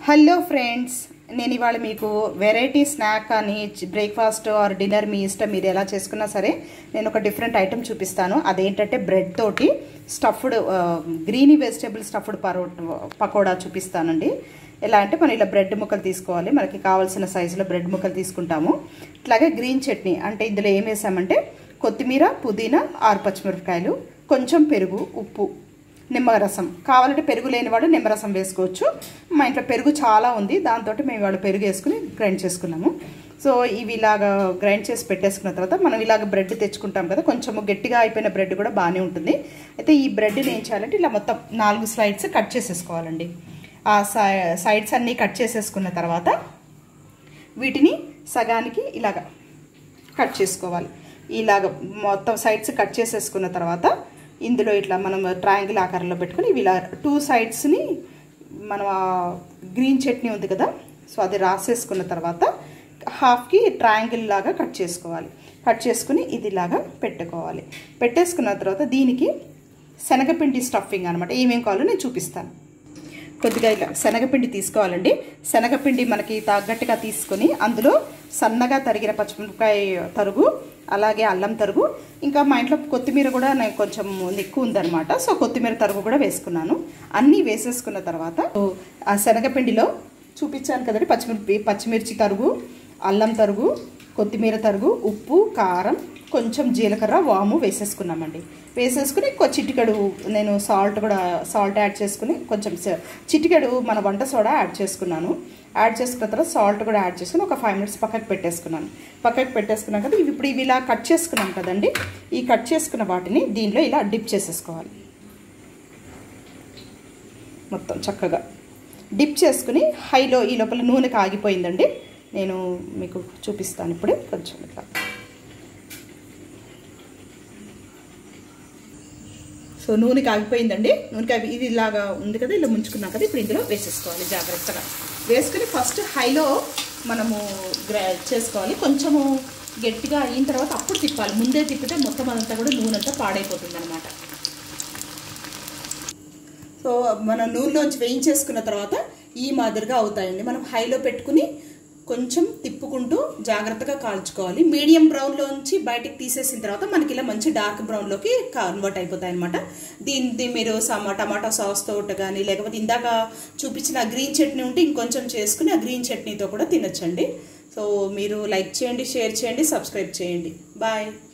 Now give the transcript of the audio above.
hello friends నేను ఇవాళ మీకు వెరైటీ స్నాక్ కానీ బ్రేక్ఫాస్ట్ ఆర్ డిన్నర్ మీ ఇష్టం మీరు ఎలా చేసుకున్నా సరే నేను ఒక డిఫరెంట్ ఐటెం చూపిస్తాను అదేంటంటే బ్రెడ్ తోటి స్టఫ్డ్ గ్రీనీ వెజిటేబుల్ స్టఫ్డ్ పరో పకోడా చూపిస్తానండి ఎలా అంటే మనం ఇలా బ్రెడ్ ముక్కలు తీసుకోవాలి మనకి కావాల్సిన సైజులో బ్రెడ్ ముక్కలు తీసుకుంటాము ఇట్లాగే గ్రీన్ చట్నీ అంటే ఇందులో ఏం వేసామంటే కొత్తిమీర పుదీనా ఆరు పచ్చిమిరపకాయలు కొంచెం పెరుగు ఉప్పు నిమ్మరసం కావాలంటే పెరుగు లేనివాడు నిమ్మరసం వేసుకోవచ్చు మా ఇంట్లో పెరుగు చాలా ఉంది దాంతో మేము ఇవాళ పెరుగు వేసుకుని గ్రైండ్ చేసుకున్నాము సో ఇవి ఇలాగ గ్రైండ్ చేసి పెట్టేసుకున్న తర్వాత మనం ఇలాగ బ్రెడ్ తెచ్చుకుంటాం కదా కొంచెం గట్టిగా అయిపోయిన బ్రెడ్ కూడా బాగానే ఉంటుంది అయితే ఈ బ్రెడ్ని ఏం చేయాలంటే ఇలా మొత్తం నాలుగు స్లైడ్స్ కట్ చేసేసుకోవాలండి ఆ సైడ్స్ అన్నీ కట్ చేసేసుకున్న తర్వాత వీటిని సగానికి ఇలాగ కట్ చేసుకోవాలి ఇలాగ మొత్తం సైడ్స్ కట్ చేసేసుకున్న తర్వాత ఇందులో ఇట్లా మనం ట్రయాంగిల్ ఆకారంలో పెట్టుకుని ఇవి ఇలా టూ సైడ్స్ని మనం గ్రీన్ చట్నీ ఉంది కదా సో అది రాసేసుకున్న తర్వాత హాఫ్కి ట్రయాంగిల్ లాగా కట్ చేసుకోవాలి కట్ చేసుకుని ఇది ఇలాగా పెట్టుకోవాలి పెట్టేసుకున్న తర్వాత దీనికి శనగపిండి స్టఫింగ్ అనమాట ఏమేం కావాలో నేను చూపిస్తాను కొద్దిగా ఇలా శనగపిండి తీసుకోవాలండి శనగపిండి మనకి తగ్గట్టుగా తీసుకొని అందులో సన్నగా తరిగిన పచ్చిమిరపకాయ తరుగు అలాగే అల్లం తరుగు ఇంకా మా ఇంట్లో కొత్తిమీర కూడా నాకు కొంచెం ఎక్కువ ఉందనమాట సో కొత్తిమీర తరుగు కూడా వేసుకున్నాను అన్నీ వేసేసుకున్న తర్వాత ఆ శనగపిండిలో చూపించాను కదండి పచ్చిమిర్చి పచ్చిమిర్చి తరుగు అల్లం తరుగు కొత్తిమీర తరుగు ఉప్పు కారం కొంచెం జీలకర్ర వాము వేసేసుకున్నామండి వేసేసుకుని చిటికెడు నేను సాల్ట్ కూడా సాల్ట్ యాడ్ చేసుకుని కొంచెం చిటికెడు మన వంట సోడా యాడ్ చేసుకున్నాను యాడ్ చేసుకున్న తర్వాత సాల్ట్ కూడా యాడ్ చేసుకుని ఒక ఫైవ్ మినిట్స్ పక్కకు పెట్టేసుకున్నాను పక్కకు పెట్టేసుకున్నాం కదా ఇవి ఇప్పుడు ఇవి ఇలా కట్ చేసుకున్నాం కదండి ఈ కట్ చేసుకున్న వాటిని దీనిలో ఇలా డిప్ చేసేసుకోవాలి మొత్తం చక్కగా డిప్ చేసుకుని హైలో ఈ లోపల నూనె కాగిపోయిందండి నేను మీకు చూపిస్తాను ఇప్పుడు కొంచెం ఇట్లా సో నూనె కాగిపోయిందండి నూనె కాగి ఇది ఇలాగా ఉంది కదా ఇలా ముంచుకున్నాం కదా ఇప్పుడు ఇందులో వేసేసుకోవాలి జాగ్రత్తగా వేసుకుని ఫస్ట్ హైలో మనము గ్రా చేసుకోవాలి కొంచెము గట్టిగా అయిన తర్వాత అప్పుడు తిప్పాలి ముందే తిప్పితే మొత్తం అదంతా కూడా నూనె అంతా పాడైపోతుంది అనమాట సో మనం నూనెలోంచి వేయించేసుకున్న తర్వాత ఈ మాదిరిగా అవుతాయండి మనం హైలో పెట్టుకుని కొంచెం తిప్పుకుంటూ జాగ్రత్తగా కాల్చుకోవాలి మీడియం బ్రౌన్లోంచి బయటికి తీసేసిన తర్వాత మనకి ఇలా మంచి డార్క్ బ్రౌన్లోకి కన్వర్ట్ అయిపోతాయి అనమాట దీన్ని మీరు సమ టమాటా సాస్ తోట కానీ లేకపోతే ఇందాక చూపించిన గ్రీన్ చట్నీ ఉంటే ఇంకొంచెం చేసుకుని ఆ గ్రీన్ చట్నీతో కూడా తినొచ్చండి సో మీరు లైక్ చేయండి షేర్ చేయండి సబ్స్క్రైబ్ చేయండి బాయ్